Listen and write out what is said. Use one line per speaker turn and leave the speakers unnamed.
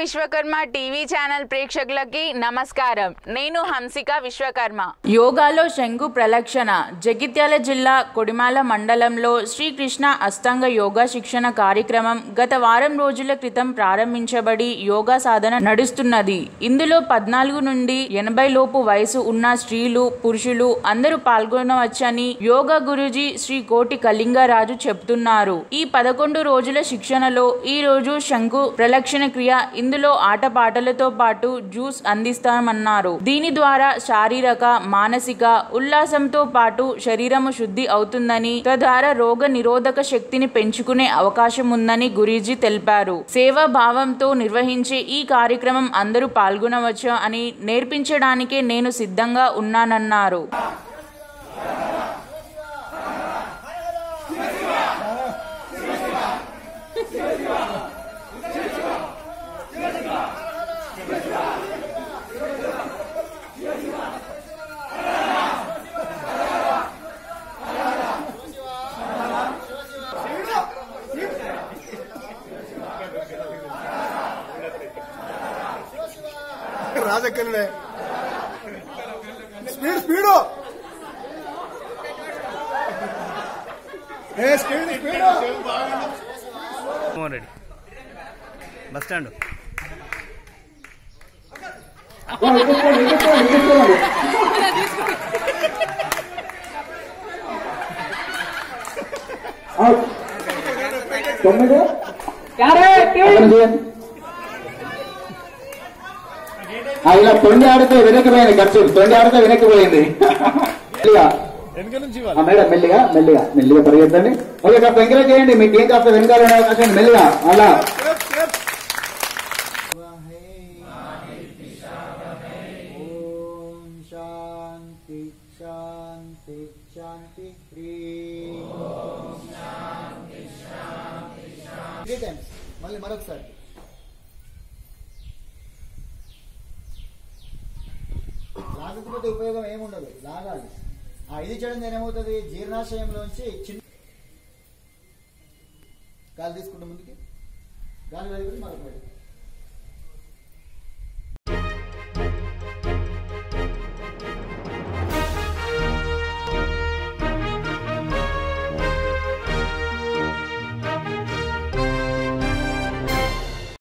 Vishwakarma TV channel ప్రేక్షకులకి నమస్కారం నేను హంసిక విశ్వకర్మ
యోగాలో శంకు ప్రలక్షణ జగిత్యాల జిల్లా కొడిమాల మండలంలో శ్రీకృష్ణ అష్టాంగ యోగా శిక్షణ కార్యక్రమం గత వారం రోజుల క్రితం ప్రారంభించబడి యోగా సాధన నడుస్తున్నది ఇందులో పద్నాలుగు నుండి ఎనభై లోపు వయసు ఉన్న స్త్రీలు పురుషులు అందరూ పాల్గొనవచ్చని యోగా గురుజీ శ్రీ కోటి కళింగరాజు చెప్తున్నారు ఈ పదకొండు రోజుల శిక్షణలో ఈ రోజు శంకు ప్రలక్షణ క్రియ ఇందులో ఆటపాటలతో పాటు జ్యూస్ అందిస్తామన్నారు దీని ద్వారా శారీరక మానసిక ఉల్లాసంతో పాటు శరీరము శుద్ధి అవుతుందని తద్వారా రోగ నిరోధక శక్తిని పెంచుకునే అవకాశం ఉందని గురీజీ తెలిపారు సేవా భావంతో నిర్వహించే ఈ కార్యక్రమం అందరూ పాల్గొనవచ్చు అని నేర్పించడానికే నేను సిద్ధంగా ఉన్నానన్నారు
రాజక్కనే స్పీడ్ స్పీడు ఏ speed speed
Mohan Reddy bus stand
తొమ్మిది ఆ, ఇలా తొండి ఆడితే వెనక్కిపోయింది ఖర్చు తొండి ఆడితే వెనక్కిపోయింది మెల్లిగా ఆ, మేడం మెల్లిగా మెల్లిగా మెల్లిగా పరిగెత్తండి ఓకే కాస్త ఎంకరేజ్ చేయండి మీకు ఏం కాస్త వెనకాల ఉండే అవకాశం ఉంది. మెల్లిగా అలా
ఓం శాంతి శాంతి శాంతి త్రీ టైమ్స్ మళ్ళీ మరొకసారి లాగకపోతే ఉపయోగం ఏముండదు లాగాలి ఆ ఇది చేయడం ఏమవుతుంది జీర్ణాశయంలోంచి చిన్న గాలి తీసుకుంటే ముందుకి గాలి వెళ్ళి మరొక బయటికి.